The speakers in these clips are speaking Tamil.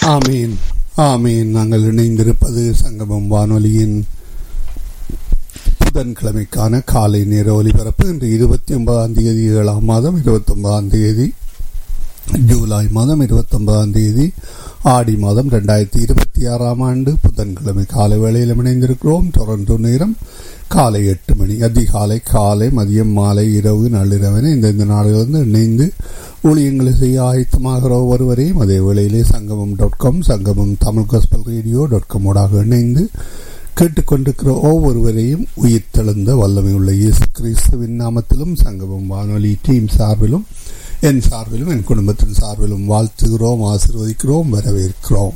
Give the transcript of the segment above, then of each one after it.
ஆமீன் ஆமீன் நாங்கள் இணைந்திருப்பது சங்கமம் வானொலியின் புதன்கிழமைக்கான காலை நேர ஒலிபரப்பு இன்று இருபத்தி ஒன்பதாம் தேதி ஏழாம் மாதம் இருபத்தி ஒன்பதாம் தேதி ஜூலை மாதம் இருபத்தி ஒன்பதாம் தேதி ஆடி மாதம் ரெண்டாயிரத்தி இருபத்தி ஆறாம் ஆண்டு புதன்கிழமை காலை வேளையில் இணைந்திருக்கிறோம் டொரண்டோ நேரம் காலை எட்டு மணி அதிகாலை காலை மதியம் மாலை இரவு நள்ளிரவன இந்தந்த நாடுகளிலிருந்து இணைந்து ஊழியங்களை செய்ய ஆயத்தமாகிற ஒருவரையும் அதே வேளையிலே சங்கமம் dot com Sangamam Tamil gospel radio dot com ஊடாக இணைந்து கேட்டுக்கொண்டிருக்கிற ஒவ்வொருவரையும் உயிர் தெழுந்த வல்லமை உள்ள இயேசு கிறிஸ்துவின் நாமத்திலும் சங்கமம் வானொலி டீம் சார்பிலும் என் சார்பிலும் என் குடும்பத்தின் சார்பிலும் வாழ்த்துகிறோம் ஆசிர்வதிக்கிறோம் வரவேற்கிறோம்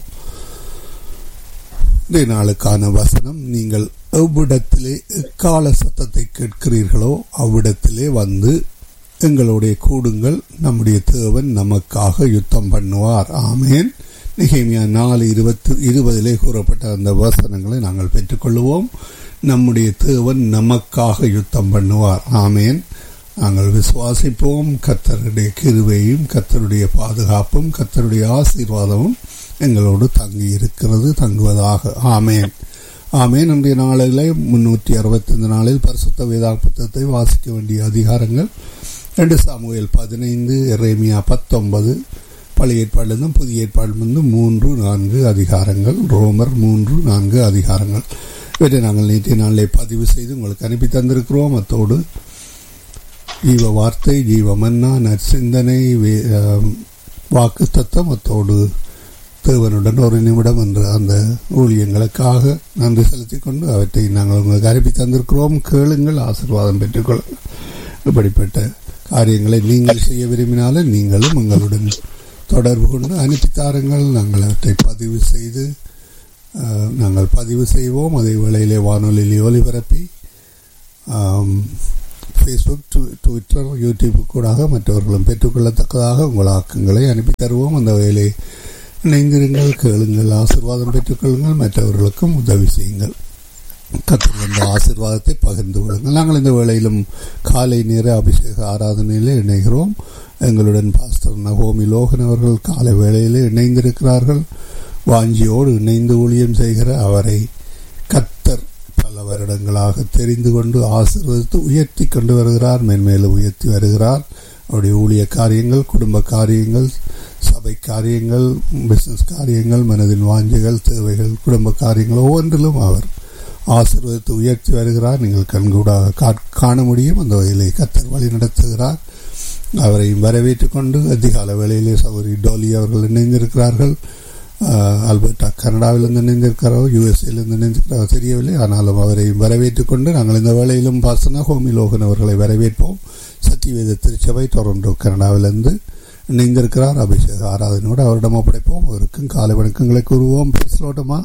இன்றைய நாளுக்கான வசனம் நீங்கள் எவ்விடத்திலே எக்கால சத்தத்தை கேட்கிறீர்களோ அவ்விடத்திலே வந்து எங்களுடைய கூடுங்கள் நம்முடைய தேவன் நமக்காக யுத்தம் பண்ணுவார் ஆமேன் நிகேமியா நாலு இருபத்தி இருபதிலே கூறப்பட்ட அந்த வசனங்களை நாங்கள் பெற்றுக்கொள்வோம் நம்முடைய தேவன் நமக்காக யுத்தம் பண்ணுவார் ஆமேன் நாங்கள் விசுவாசிப்போம் கத்தருடைய கிருவையும் கத்தருடைய பாதுகாப்பும் கத்தருடைய ஆசீர்வாதமும் எங்களோடு தங்கி இருக்கிறது தங்குவதாக ஆமேன் ஆமேன் இன்றைய நாளில் முன்னூற்றி அறுபத்தைந்து நாளில் பரிசுத்த வேதா புத்தகத்தை வாசிக்க வேண்டிய அதிகாரங்கள் ரெண்டு சாமுவேல் பதினைந்து எரேமியா பத்தொன்பது பழைய ஏற்பாடிலிருந்தும் புதிய ஏற்பாடிலிருந்து மூன்று நான்கு அதிகாரங்கள் ரோமர் மூன்று நான்கு அதிகாரங்கள் இவற்றை நாங்கள் நேற்றைய நாளிலே பதிவு செய்து உங்களுக்கு அனுப்பி தந்திருக்கிறோம் அத்தோடு ஜீவ வார்த்தை ஜீவ மன்னா நற்சிந்தனை வாக்கு தத்துவம் அத்தோடு தேவனுடன் ஒரு நிமிடம் என்ற அந்த ஊழியங்களுக்காக நன்றி செலுத்திக் கொண்டு அவற்றை நாங்கள் உங்களுக்கு அனுப்பி தந்திருக்கிறோம் கேளுங்கள் ஆசிர்வாதம் பெற்றுக்கொள்ளுங்கள் இப்படிப்பட்ட காரியங்களை நீங்கள் செய்ய விரும்பினாலும் நீங்களும் எங்களுடன் தொடர்பு கொண்டு அனுப்பி தாருங்கள் நாங்கள் அவற்றை பதிவு செய்து நாங்கள் பதிவு செய்வோம் அதே வேளையிலே வானொலியிலே ஒலிபரப்பி ஃபேஸ்புக் ட்விட்டர் யூடியூப் கூடாக மற்றவர்களும் பெற்றுக்கொள்ளத்தக்கதாக உங்கள் ஆக்கங்களை அனுப்பி தருவோம் அந்த வேலை இணைந்திருங்கள் கேளுங்கள் ஆசிர்வாதம் பெற்றுக்கொள்ளுங்கள் மற்றவர்களுக்கும் உதவி செய்யுங்கள் கற்றுள்ள அந்த ஆசிர்வாதத்தை பகிர்ந்து கொள்ளுங்கள் நாங்கள் இந்த வேளையிலும் காலை நேர அபிஷேக ஆராதனையிலே இணைகிறோம் எங்களுடன் பாஸ்டர் நகோமி லோகன் அவர்கள் காலை வேளையிலே இணைந்திருக்கிறார்கள் வாஞ்சியோடு இணைந்து ஊழியம் செய்கிற அவரை கத்தர் பல வருடங்களாக தெரிந்து கொண்டு ஆசிர்வதித்து உயர்த்தி கொண்டு வருகிறார் மேன்மேலும் உயர்த்தி வருகிறார் அவருடைய ஊழிய காரியங்கள் குடும்ப காரியங்கள் சபை காரியங்கள் பிசினஸ் காரியங்கள் மனதின் வாஞ்சைகள் தேவைகள் குடும்ப காரியங்கள் ஒவ்வொன்றிலும் அவர் ஆசீர்வதித்து உயர்த்தி வருகிறார் நீங்கள் கண்கூடாக காண முடியும் அந்த வகையிலே கத்தர் வழி நடத்துகிறார் அவரை வரவேற்றுக் கொண்டு அதிகால வேளையிலே சௌரி டோலி அவர்கள் இணைந்திருக்கிறார்கள் அல்பர்டா கனடாவிலிருந்து இணைந்திருக்கிறாரோ யூஎஸ்ஏலிருந்து இணைந்திருக்கிறாரோ தெரியவில்லை ஆனாலும் அவரை வரவேற்றுக் கொண்டு நாங்கள் இந்த வேளையிலும் பாசனா ஹோமி லோகன் அவர்களை வரவேற்போம் சத்தியவேத திருச்சபை டொரண்டோ கனடாவிலிருந்து இணைந்திருக்கிறார் அபிஷேக ஆராதனையோடு அவரிடம் ஒப்படைப்போம் அவருக்கும் காலை வணக்கங்களை கூறுவோம் பேசலோட்டமா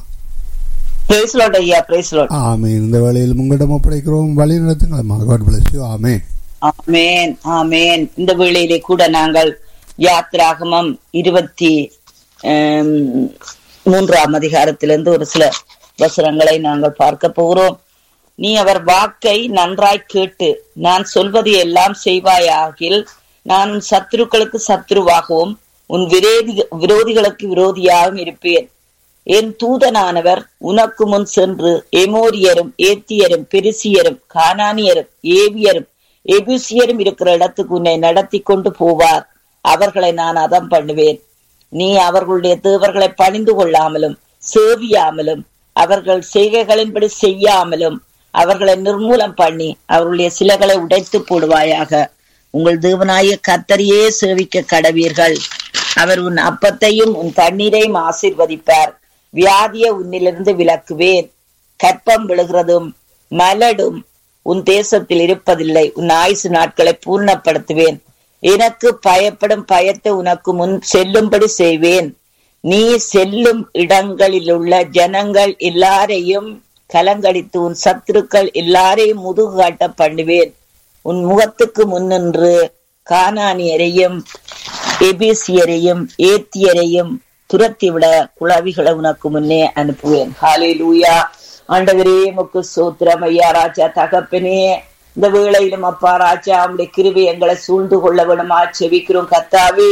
ஆமேன் இந்த வேளையில் உங்களிடம் ஒப்படைக்கிறோம் வழி நடத்துங்களா God bless you amen amen amen இந்த வேளையிலே கூட நாங்கள் யாத்ராகமம் இருபத்தி மூன்றாம் அதிகாரத்திலிருந்து ஒரு சில வசனங்களை நாங்கள் பார்க்க போகிறோம் நீ அவர் வாக்கை நன்றாய் கேட்டு நான் சொல்வது எல்லாம் செய்வாயாகில் நான் உன் சத்துருக்களுக்கு சத்துருவாகவும் உன் விரோதி விரோதிகளுக்கு விரோதியாகவும் இருப்பேன் என் தூதனானவர் உனக்கு முன் சென்று எமோரியரும் ஏத்தியரும் பெருசியரும் கானானியரும் ஏவியரும் எபுசியரும் இருக்கிற இடத்துக்கு உன்னை நடத்தி கொண்டு போவார் அவர்களை நான் அதம் பண்ணுவேன் நீ அவர்களுடைய தேவர்களை பணிந்து கொள்ளாமலும் சேவியாமலும் அவர்கள் செய்கைகளின்படி செய்யாமலும் அவர்களை நிர்மூலம் பண்ணி அவர்களுடைய சிலைகளை உடைத்து போடுவாயாக உங்கள் தேவனாய கத்தரியே சேவிக்க கடவீர்கள் அவர் உன் அப்பத்தையும் உன் தண்ணீரையும் ஆசிர்வதிப்பார் வியாதிய உன்னிலிருந்து விலக்குவேன் கற்பம் விழுகிறதும் மலடும் உன் தேசத்தில் இருப்பதில்லை உன் ஆயுசு நாட்களை பூர்ணப்படுத்துவேன் எனக்கு பயப்படும் பயத்தை உனக்கு முன் செல்லும்படி செய்வேன் நீ செல்லும் இடங்களில் உள்ள ஜனங்கள் எல்லாரையும் கலங்கடித்து உன் சத்துருக்கள் எல்லாரையும் முதுகு காட்ட பண்ணுவேன் உன் முகத்துக்கு முன்னின்று கானானியரையும் எபிசியரையும் ஏத்தியரையும் துரத்திவிட குழவிகளை உனக்கு முன்னே அனுப்புவேன் ஹாலே லூயா ஆண்டவரே முக்கு சோத்திரம் ஐயா ராஜா தகப்பனே இந்த வேளையிலும் அப்பா ராஜா அவருடைய கிருவி எங்களை சூழ்ந்து கொள்ள வேணுமா செவிக்கிறோம் கத்தாவே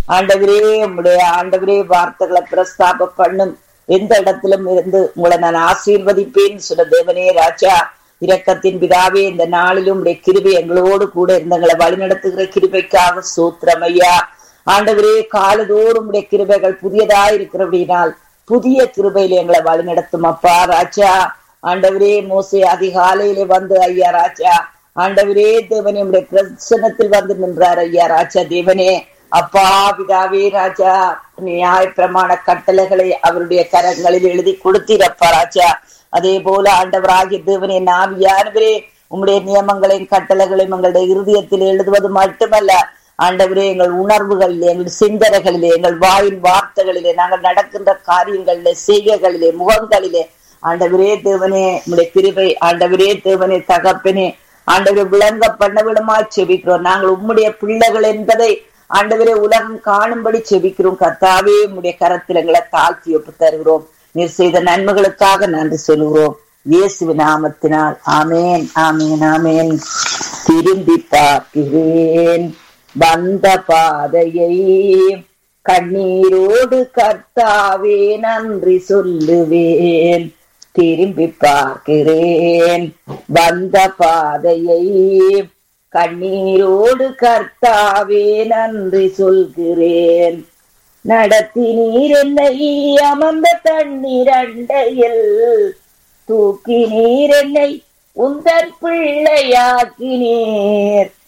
ஆண்டவரே உம்முடைய ஆண்டவரே வார்த்தைகளை பிரஸ்தாப பண்ணும் எந்த இடத்திலும் இருந்து உங்களை நான் ஆசீர்வதிப்பேன் சொன்ன தேவனே ராஜா இரக்கத்தின் பிதாவே இந்த நாளிலும் உடைய கிருபை எங்களோடு கூட இருந்தங்களை வழிநடத்துகிற கிருபைக்காக சூத்திரம் ஐயா ஆண்டவரே காலதோறும் உடைய கிருபைகள் புதியதா இருக்கிறபடினால் புதிய கிருபையில எங்களை வழிநடத்தும் அப்பா ராஜா ஆண்டவரே மோசே அதிகாலையிலே வந்து ஐயா ராஜா ஆண்டவரே தேவனே உடைய பிரசனத்தில் வந்து நின்றார் ஐயா ராஜா தேவனே அப்பா பிதாவே ராஜா நியாய பிரமாண கட்டளைகளை அவருடைய கரங்களில் எழுதி கொடுத்தீரப்பா ராஜா அதே போல ஆண்டவராகிய தேவனே நாவியானவரே உம்முடைய நியமங்களையும் கட்டளைகளையும் எங்களுடைய இருதயத்தில் எழுதுவது மட்டுமல்ல ஆண்டவரே எங்கள் உணர்வுகளிலே எங்கள் சிந்தனைகளிலே எங்கள் வாயின் வார்த்தைகளிலே நாங்கள் நடக்கின்ற காரியங்களிலே செய்கைகளிலே முகங்களிலே ஆண்டவரே தேவனே உடைய கிருபை ஆண்டவரே தேவனே தகப்பனே ஆண்டவரை விளங்க பண்ண விடமா செபிக்கிறோம் நாங்கள் உம்முடைய பிள்ளைகள் என்பதை ஆண்டவரே உலகம் காணும்படி செபிக்கிறோம் கர்த்தாவே உம்முடைய கரத்தில் எங்களை தாழ்த்தி ஒப்பு தருகிறோம் நீர் செய்த நன்மைகளுக்காக நன்றி சொல்கிறோம் இயேசு நாமத்தினால் ஆமேன் ஆமேன் ஆமேன் திரும்பி பார்க்கிறேன் வந்த பாதையை கண்ணீரோடு கர்த்தாவே நன்றி சொல்லுவேன் திரும்பி பார்க்கிறேன் வந்த பாதையை கண்ணீரோடு கர்த்தாவே நன்றி சொல்கிறேன் நடத்தி நீர் என்னை அமர்ந்த தண்ணீர் அண்டையில் தூக்கி நீர் என்னை உந்தன் பிள்ளையாக்கினீர்